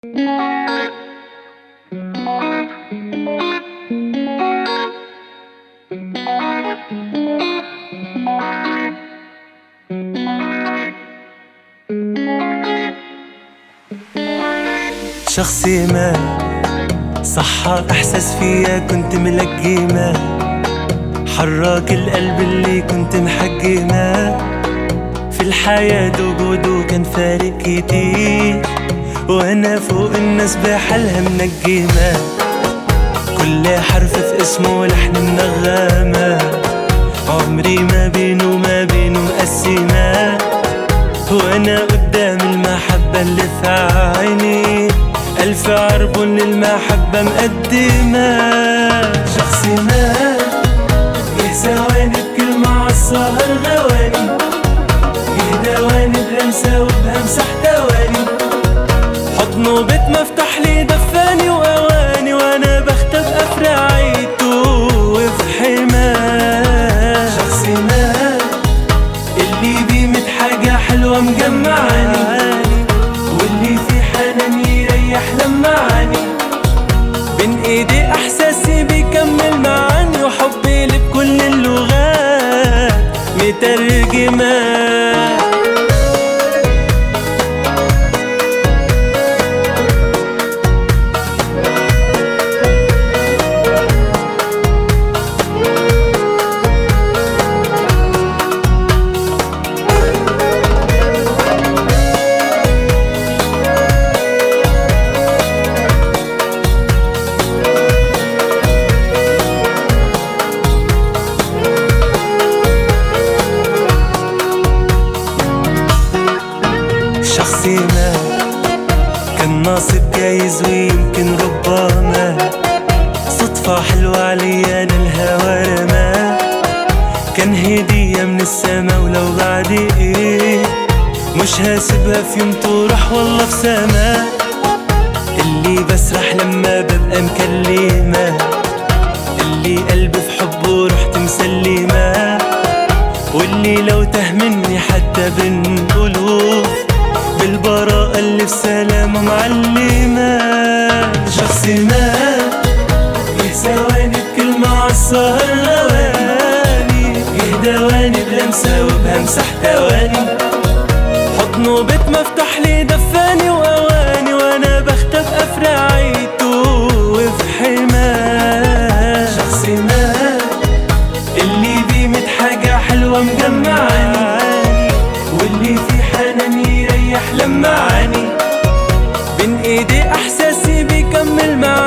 شخصي ما صحى احساس فيا كنت ملقيمه حراك القلب اللي كنت محجمه في الحياة وجوده كان فارق كتير وانا فوق الناس بحالها منجمة كل حرف في اسمه لحن منغمة عمري ما بينه وما بينه مقسمة وانا قدام المحبة اللي في عيني ألف عربون للمحبة مقدمة شخصي ما جه ثواني بكلمة عالسهر غواني جه دواني بلمسة وبهمسة حدواني حضنه بيت مفتح لي دفاني وأواني وأنا بختب أفراعيته وفي حماه شخصي ما اللي بيمت حاجة حلوة مجمعاني واللي في حنان يريح لمعاني بين ايدي احساسي بيكمل معاني وحبي لي بكل اللغات مترجمه شخصي ما كان ناصب جايز ويمكن ربما صدفة حلوة عليا انا الهوى رمى كان هدية من السما ولو بعد ايه مش هسيبها في يوم تروح والله في سما اللي بسرح لما ببقى مكلمة اللي قلبي في حبه رحت مسلمة واللي لو تاه مني حتى بالقلوب بالبراءة اللي في سلامة معلمة شخصي ما جه ثواني بكلمة عالسهر غواني جه دواني بلمسة وبهمسة حدواني حضنه بيت مفتح لي دفاني وأواني وأنا بختب أفراعيته وفي حماه شخصي ما اللي بيمت حاجة حلوة مجمعاني واللي في حنان يريح لمعاني بين ايدي احساسي بيكمل معاني